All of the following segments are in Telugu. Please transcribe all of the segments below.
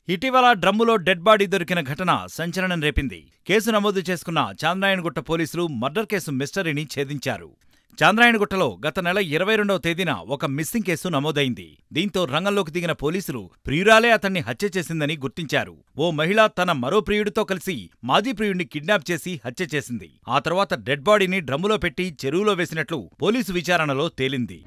ఇటీవల డ్రమ్ములో డెడ్ బాడీ దొరికిన ఘటన సంచలనం రేపింది కేసు నమోదు చేసుకున్న చాంద్రాయణగుట్ట పోలీసులు మర్డర్ కేసు మిస్టరీని ఛేదించారు చాంద్రాయణగుట్టలో గత నెల ఇరవై రెండవ తేదీన ఒక మిస్సింగ్ కేసు నమోదైంది దీంతో రంగంలోకి దిగిన పోలీసులు ప్రియురాలే అతన్ని హత్య చేసిందని గుర్తించారు ఓ మహిళ తన మరో ప్రియుడితో కలిసి మాజీ ప్రియుడిని కిడ్నాప్ చేసి హత్య చేసింది ఆ తర్వాత డెడ్ బాడీని డ్రమ్ములో పెట్టి చెరువులో వేసినట్లు పోలీసు విచారణలో తేలింది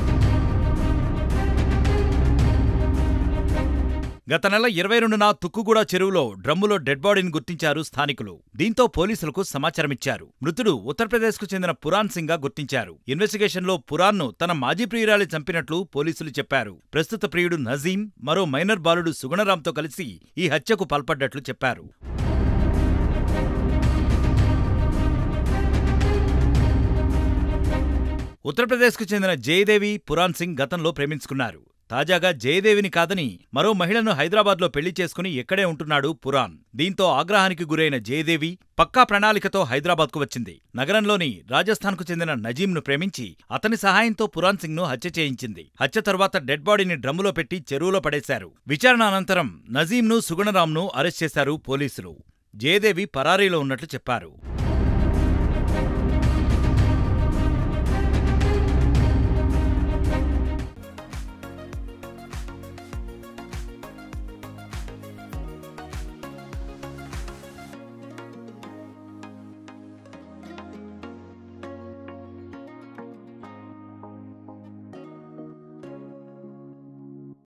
గత నెల ఇరవై రెండున తుక్కుగూడ చెరువులో డ్రమ్ములో డెడ్ బాడీని గుర్తించారు స్థానికులు దీంతో పోలీసులకు సమాచారమిచ్చారు మృతుడు ఉత్తరప్రదేశ్కు చెందిన పురాన్ సింగ్ గా గుర్తించారు ఇన్వెస్టిగేషన్లో పురాన్ను తన మాజీ ప్రియురాలి చంపినట్లు పోలీసులు చెప్పారు ప్రస్తుత ప్రియుడు నజీం మరో మైనర్ బాలుడు సుగుణరాంతో కలిసి ఈ హత్యకు పాల్పడ్డట్లు చెప్పారు ఉత్తరప్రదేశ్కు చెందిన జయదేవి పురాన్ సింగ్ గతంలో ప్రేమించుకున్నారు తాజాగా జయదేవిని కాదని మరో మహిళను హైదరాబాద్లో పెళ్లి చేసుకుని ఇక్కడే ఉంటున్నాడు పురాన్ దీంతో ఆగ్రహానికి గురైన జయదేవి పక్కా ప్రణాళికతో హైదరాబాద్కు వచ్చింది నగరంలోని రాజస్థాన్కు చెందిన నజీంను ప్రేమించి అతని సహాయంతో పురాన్ సింగ్ను హత్య చేయించింది హత్య తర్వాత డెడ్ బాడీని డ్రమ్ములో పెట్టి చెరువులో పడేశారు విచారణ అనంతరం నజీంను సుగుణరాంను అరెస్ట్ చేశారు పోలీసులు జయదేవి పరారీలో ఉన్నట్లు చెప్పారు